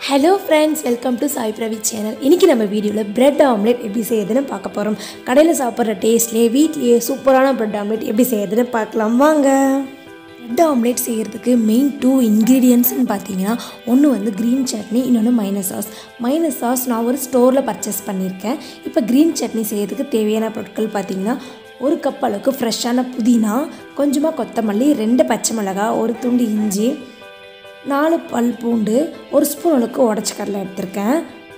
hello friends welcome to Sai Pravi channel இன்றைக்கி நம்ம வீடியோவில் பிரெட் ஆம்லெட் எப்படி செய்யுதுன்னு பார்க்க போகிறோம் கடையில் சாப்பிட்ற டேஸ்ட்லேயே வீட்லேயே சூப்பரான பிரெட் ஆம்லெட் எப்படி செய்யுதுன்னு பார்க்கலாம் வாங்க பிரெட் ஆம்லெட் செய்கிறதுக்கு மெயின் டூ இன்க்ரீடியன்ட்ஸ்னு பார்த்தீங்கன்னா ஒன்று வந்து க்ரீன் சட்னி இன்னொன்று மைனஸ் சாஸ் மைனஸ் சாஸ் நான் ஒரு ஸ்டோரில் பர்ச்சேஸ் பண்ணியிருக்கேன் இப்போ க்ரீன் சட்னி செய்கிறதுக்கு தேவையான பொருட்கள் பார்த்தீங்கன்னா ஒரு கப் அளவுக்கு ஃப்ரெஷ்ஷான புதினா கொஞ்சமாக கொத்தமல்லி ரெண்டு பச்சை மிளகாய் ஒரு துண்டு இஞ்சி நாலு பல் பூண்டு ஒரு ஸ்பூன் அளவுக்கு உடச்ச கடலை எடுத்திருக்கேன்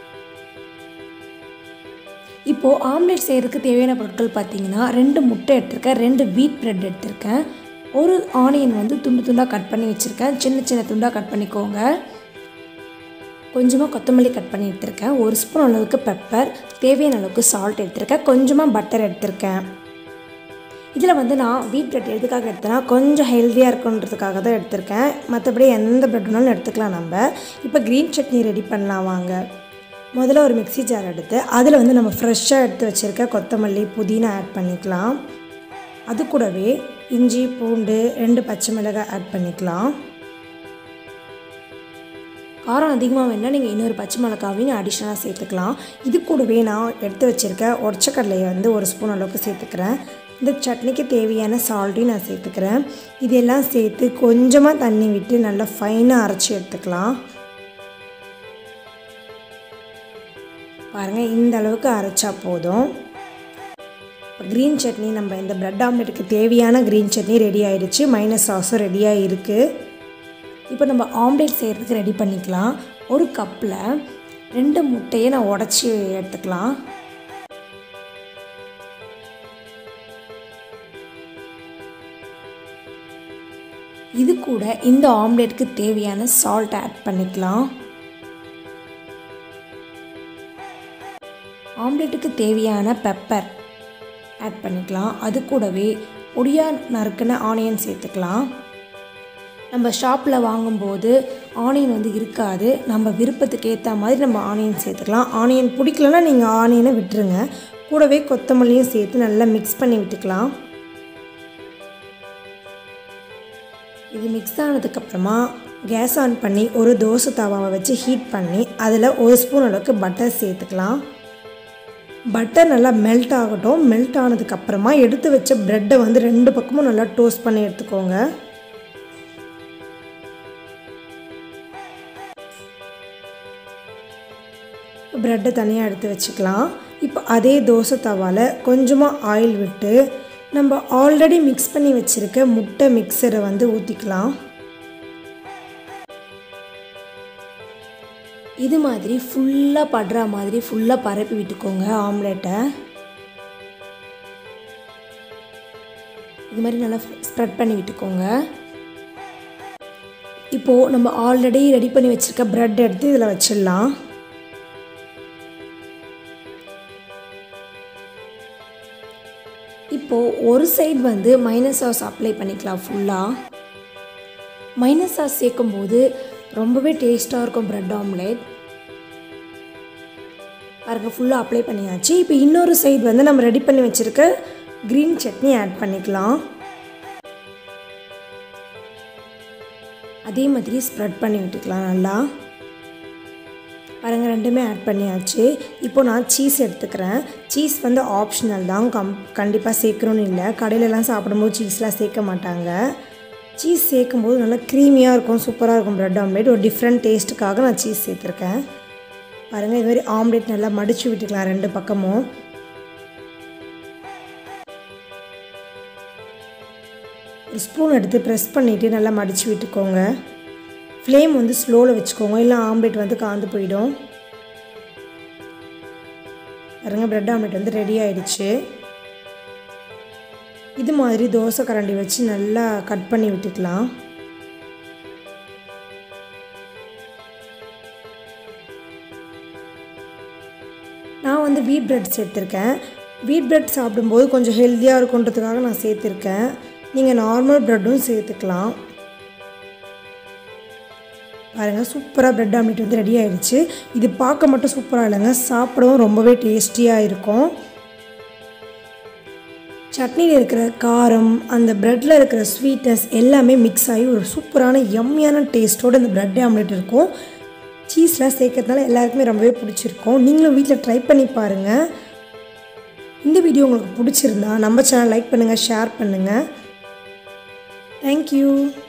இப்போது ஆம்லேட் செய்கிறதுக்கு தேவையான பொருட்கள் பார்த்தீங்கன்னா ரெண்டு முட்டை எடுத்திருக்கேன் ரெண்டு வீட் பிரெட் எடுத்திருக்கேன் ஒரு ஆனியன் வந்து துண்டு துண்டாக கட் பண்ணி வச்சுருக்கேன் சின்ன சின்ன துண்டாக கட் பண்ணிக்கோங்க கொஞ்சமாக கொத்தமல்லி கட் பண்ணி எடுத்திருக்கேன் ஒரு ஸ்பூன் அளவுக்கு பெப்பர் தேவையான அளவுக்கு சால்ட் எடுத்திருக்கேன் கொஞ்சமாக பட்டர் எடுத்திருக்கேன் இதில் வந்து நான் வீட் பிரெட் எதுக்காக எடுத்தேன்னா கொஞ்சம் ஹெல்த்தியாக இருக்குன்றதுக்காக தான் எடுத்திருக்கேன் மற்றபடி எந்த பிரெட் வேணாலும் எடுத்துக்கலாம் நம்ம இப்போ க்ரீன் சட்னி ரெடி பண்ணலாம் வாங்க முதல்ல ஒரு மிக்ஸி ஜார் எடுத்து அதில் வந்து நம்ம ஃப்ரெஷ்ஷாக எடுத்து வச்சுருக்க கொத்தமல்லி புதினா ஆட் பண்ணிக்கலாம் அது கூடவே இஞ்சி பூண்டு ரெண்டு பச்சை மிளகாய் ஆட் பண்ணிக்கலாம் காரம் அதிகமாக வேணால் நீங்கள் இன்னொரு பச்சை மிளகாவையும் அடிஷ்னலாக சேர்த்துக்கலாம் இது கூடவே நான் எடுத்து வச்சுருக்க உடச்ச கடலையை வந்து ஒரு ஸ்பூன் அளவுக்கு சேர்த்துக்கிறேன் இந்த சட்னிக்கு தேவையான சால்ட்டையும் நான் சேர்த்துக்கிறேன் இதெல்லாம் சேர்த்து கொஞ்சமாக தண்ணி விட்டு நல்லா ஃபைனாக அரைச்சி எடுத்துக்கலாம் பாருங்கள் இந்த அளவுக்கு அரைச்சா போதும் க்ரீன் சட்னி நம்ம இந்த ப்ரெட் ஆம்லெட்டுக்கு தேவையான க்ரீன் சட்னி ரெடி ஆயிடுச்சு மைனஸ் சாஸும் ரெடியாக இருக்குது இப்போ நம்ம ஆம்லேட் செய்கிறதுக்கு ரெடி பண்ணிக்கலாம் ஒரு கப்பில் ரெண்டு முட்டையை நான் உடச்சி எடுத்துக்கலாம் இது கூட இந்த ஆம்லேட்டுக்கு தேவையான சால்ட் ஆட் பண்ணிக்கலாம் ஆம்லேட்டுக்கு தேவையான பெப்பர் ஆட் பண்ணிக்கலாம் அது கூடவே பொடியாக நறுக்கின ஆனியன் சேர்த்துக்கலாம் நம்ம ஷாப்பில் வாங்கும்போது ஆனியன் வந்து இருக்காது நம்ம விருப்பத்துக்கு ஏற்ற மாதிரி நம்ம ஆனியன் சேர்த்துக்கலாம் ஆனியன் பிடிக்கலன்னா நீங்கள் ஆனியனை விட்டுருங்க கூடவே கொத்தமல்லியும் சேர்த்து நல்லா மிக்ஸ் பண்ணி விட்டுக்கலாம் இது மிக்ஸ் ஆனதுக்கப்புறமா கேஸ் ஆன் பண்ணி ஒரு தோசை தவாவை வச்சு ஹீட் பண்ணி அதில் ஒரு ஸ்பூன் அளவுக்கு பட்டர் சேர்த்துக்கலாம் பட்டர் நல்லா மெல்ட் ஆகட்டும் மெல்ட் ஆனதுக்கப்புறமா எடுத்து வச்ச ப்ரெட்டை வந்து ரெண்டு பக்கமும் நல்லா டோஸ்ட் பண்ணி எடுத்துக்கோங்க ப்ரெட்டை தனியாக எடுத்து வச்சுக்கலாம் இப்போ அதே தோசை தவாவில் கொஞ்சமாக ஆயில் விட்டு நம்ம ஆல்ரெடி மிக்ஸ் பண்ணி வச்சுருக்க முட்டை மிக்சரை வந்து ஊற்றிக்கலாம் இது மாதிரி ஃபுல்லாக படுற மாதிரி ஃபுல்லாக பரப்பி விட்டுக்கோங்க ஆம்லேட்டை இது மாதிரி நல்லா ஸ்ப்ரெட் பண்ணி விட்டுக்கோங்க இப்போது நம்ம ஆல்ரெடி ரெடி பண்ணி வச்சுருக்க ப்ரெட் எடுத்து இதில் வச்சிடலாம் இப்போது ஒரு சைடு வந்து மைனஸ் சாஸ் அப்ளை பண்ணிக்கலாம் ஃபுல்லாக மைனஸ் சாஸ் சேர்க்கும்போது ரொம்பவே டேஸ்ட்டாக இருக்கும் ப்ரெட் ஆம்லேட் பாருங்கள் ஃபுல்லாக அப்ளை பண்ணியாச்சு இப்போ இன்னொரு சைடு வந்து நம்ம ரெடி பண்ணி வச்சுருக்க க்ரீன் சட்னி ஆட் பண்ணிக்கலாம் அதே மாதிரி ஸ்ப்ரெட் பண்ணி விட்டுக்கலாம் நல்லா பாருங்கள் ரெண்டுமே ஆட் பண்ணியாச்சு இப்போ நான் சீஸ் எடுத்துக்கிறேன் சீஸ் வந்து ஆப்ஷனல் தான் கம் கண்டிப்பாக சேர்க்கணும்னு இல்லை கடையிலலாம் சாப்பிடும்போது சீஸ்லாம் சேர்க்க மாட்டாங்க சீஸ் சேர்க்கும்போது நல்லா க்ரீமியாக இருக்கும் சூப்பராக இருக்கும் ப்ரெட் ஆம்லேட் ஒரு டிஃப்ரெண்ட் டேஸ்ட்டுக்காக நான் சீஸ் சேர்த்துருக்கேன் பாருங்கள் இது மாதிரி ஆம்லேட் நல்லா மடித்து விட்டுக்கலாம் ரெண்டு பக்கமும் ஒரு ஸ்பூன் எடுத்து ப்ரெஸ் பண்ணிவிட்டு நல்லா மடித்து விட்டுக்கோங்க ஃப்ளேம் வந்து ஸ்லோவில் வச்சுக்கோங்க இல்லை ஆம்லேட் வந்து காந்து போயிடும் பாருங்க ப்ரெட் ஆம்லேட் வந்து ரெடி ஆயிடுச்சு இது மாதிரி தோசை கரண்டி வச்சு நல்லா கட் பண்ணி விட்டுக்கலாம் நான் வந்து வீட் பிரெட் சேர்த்துருக்கேன் வீட் பிரெட் சாப்பிடும்போது கொஞ்சம் ஹெல்த்தியாக இருக்குன்றதுக்காக நான் சேர்த்துருக்கேன் நீங்கள் நார்மல் ப்ரெட்டும் சேர்த்துக்கலாம் பாருங்கள் சூப்பராக ப்ரெட் ஆம்லேட் வந்து ரெடி ஆகிடுச்சு இது பார்க்க மட்டும் சூப்பராக இல்லைங்க சாப்பிடவும் ரொம்பவே டேஸ்டியாக இருக்கும் சட்னியில் இருக்கிற காரம் அந்த ப்ரெட்டில் இருக்கிற ஸ்வீட்னஸ் எல்லாமே மிக்ஸ் ஆகி ஒரு சூப்பரான எம்மியான டேஸ்ட்டோடு இந்த ப்ரெட் ஆம்லேட் இருக்கும் சீஸ்லாம் சேர்க்கறதுனால எல்லாருக்குமே ரொம்பவே பிடிச்சிருக்கும் நீங்களும் வீட்டில் ட்ரை பண்ணி பாருங்கள் இந்த வீடியோ உங்களுக்கு பிடிச்சிருந்தா நம்ம சேனல் லைக் பண்ணுங்கள் ஷேர் பண்ணுங்கள் தேங்க்யூ